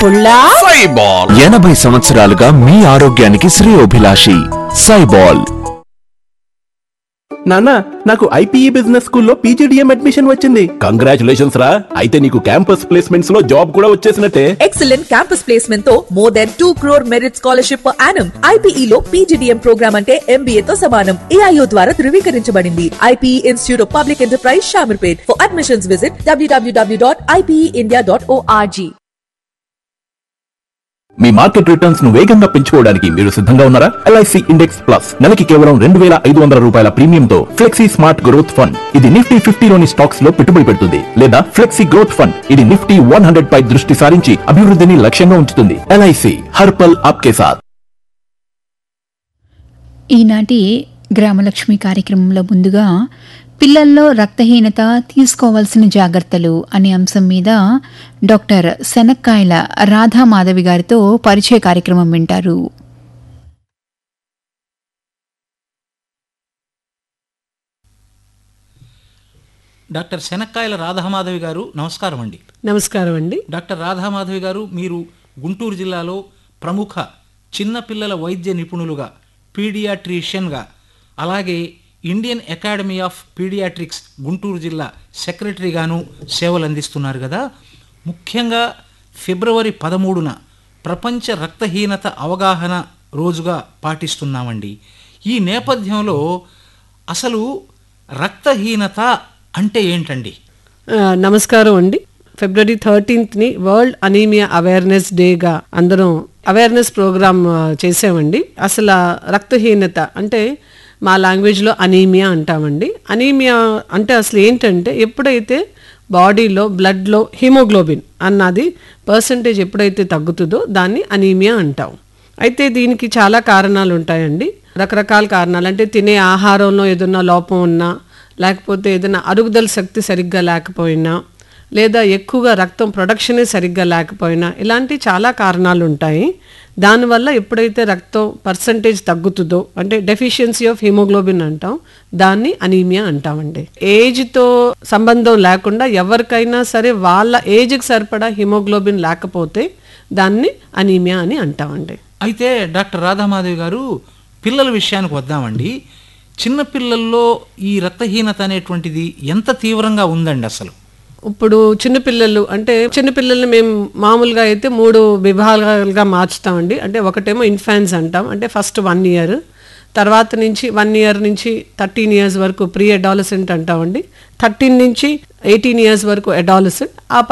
ముళ్ళా సైబాల్ ఎనభై సంవత్సరాలుగా మీ ఆరోగ్యానికి శ్రేయోభిలాషి సైబాల్ నాన్న నాకు ఐపీఈ బిజినెస్ స్కూల్లో పీజీడిఎం అడ్మిషన్ వచ్చింది కంగ్రాచులేషన్స్ రా అయితే నీకు క్యాంపస్ ప్లేస్మెంట్స్ లో జాబ్ కూడా వచ్చేసినట్టే ఎక్సలెంట్ క్యాంపస్ ప్లేస్మెంట్ తో more than two crore merit scholarship per annum IPE లో పీజీడీఎం ప్రోగ్రామ్ అంటే ఎంబీఏ తో సమానం ఏఐఓ ద్వారా ధృవీకరించబడింది IPE institute of public enterprise Shamirpet for admissions visit W W W dot IPE dot ORG మీ మార్కెట్ రిటర్న్స్ ను వేగంగా పెంచుకోవడానికి మీరు సిద్ధంగా ఉన్నారా ఎల్ఐసి ఇండెక్స్ ప్లస్ నెలకి కేవలం రెండు వేల ఐదు వందల రూపాయల ప్రీమియం తో ఫ్లెక్సీ స్మార్ట్ గ్రోత్ ఫండ్ ఇది నిఫ్టీ ఫిఫ్టీలోని స్టాక్స్ లో పెట్టుబడి పెడుతుంది లేదా ఫ్లెక్సీ గ్రోత్ ఫండ్ ఇది నిఫ్టీ వన్ హండ్రెడ్ పై దృష్టి సారించి అభివృద్ధిని లక్ష్యంగా ఉంచుతుంది ఎల్ఐసి హర్పల్ ఆప్కే సాత్ ఈనాటి గ్రామలక్ష్మి కార్యక్రమంలో ముందుగా పిల్లల్లో రక్తహీనత తీసుకోవాల్సిన జాగ్రత్తలు అనే అంశం మీద డాక్టర్ శనక్కాయల రాధా మాధవి గారితో పరిచయ కార్యక్రమం వింటారు డాక్టర్ శనక్కాయల రాధామాధవి గారు నమస్కారం అండి నమస్కారం అండి డాక్టర్ రాధామాధవి గారు మీరు గుంటూరు జిల్లాలో ప్రముఖ చిన్నపిల్లల వైద్య నిపుణులుగా పీడియాట్రిషియన్గా అలాగే Indian academy of paediatrics Guntur జిల్లా సెక్రటరీగాను సేవలు అందిస్తున్నారు కదా ముఖ్యంగా ఫిబ్రవరి పదమూడున ప్రపంచ రక్తహీనత అవగాహన రోజుగా పాటిస్తున్నామండి ఈ నేపథ్యంలో అసలు రక్తహీనత అంటే ఏంటండి ఆ, నమస్కారం అండి ఫిబ్రవరి థర్టీన్త్ ని వరల్డ్ అనీమియా అవేర్నెస్ డేగా అందరం అవేర్నెస్ ప్రోగ్రామ్ ఆ, చేసామండి అసలు ఆ రక్తహీనత అంటే మా లాంగ్వేజ్లో అనీమియా అంటామండి అనీమియా అంటే అసలు ఏంటంటే ఎప్పుడైతే బాడీలో బ్లడ్లో హిమోగ్లోబిన్ అన్నది పర్సంటేజ్ ఎప్పుడైతే తగ్గుతుందో దాన్ని అనీమియా అంటాం అయితే దీనికి చాలా కారణాలు ఉంటాయండి రకరకాల కారణాలు అంటే తినే ఆహారంలో ఏదైనా లోపం ఉన్నా లేకపోతే ఏదైనా అరుగుదల శక్తి సరిగ్గా లేకపోయినా లేదా ఎక్కువగా రక్తం ప్రొడక్షనే సరిగ్గా లేకపోయినా ఇలాంటి చాలా కారణాలు ఉంటాయి దానివల్ల ఎప్పుడైతే రక్తం పర్సంటేజ్ తగ్గుతుందో అంటే డెఫిషియన్సీ ఆఫ్ హిమోగ్లోబిన్ అంటాం దాన్ని అనీమియా అంటామండి ఏజ్తో సంబంధం లేకుండా ఎవరికైనా సరే వాళ్ళ ఏజ్కి సరిపడా హిమోగ్లోబిన్ లేకపోతే దాన్ని అనీమియా అని అంటామండి అయితే డాక్టర్ రాధామాధవి గారు పిల్లల విషయానికి వద్దామండి చిన్న పిల్లల్లో ఈ రక్తహీనత అనేటువంటిది ఎంత తీవ్రంగా ఉందండి అసలు ఇప్పుడు చిన్నపిల్లలు అంటే చిన్నపిల్లల్ని మేము మామూలుగా అయితే మూడు విభాగాలుగా మార్చుతామండి అంటే ఒకటేమో ఇన్ఫాన్స్ అంటాం అంటే ఫస్ట్ వన్ ఇయర్ తర్వాత నుంచి వన్ ఇయర్ నుంచి థర్టీన్ ఇయర్స్ వరకు ప్రీ అడాలసెంట్ అంటామండి థర్టీన్ నుంచి ఎయిటీన్ ఇయర్స్ వరకు అడాలసెంట్ ఆ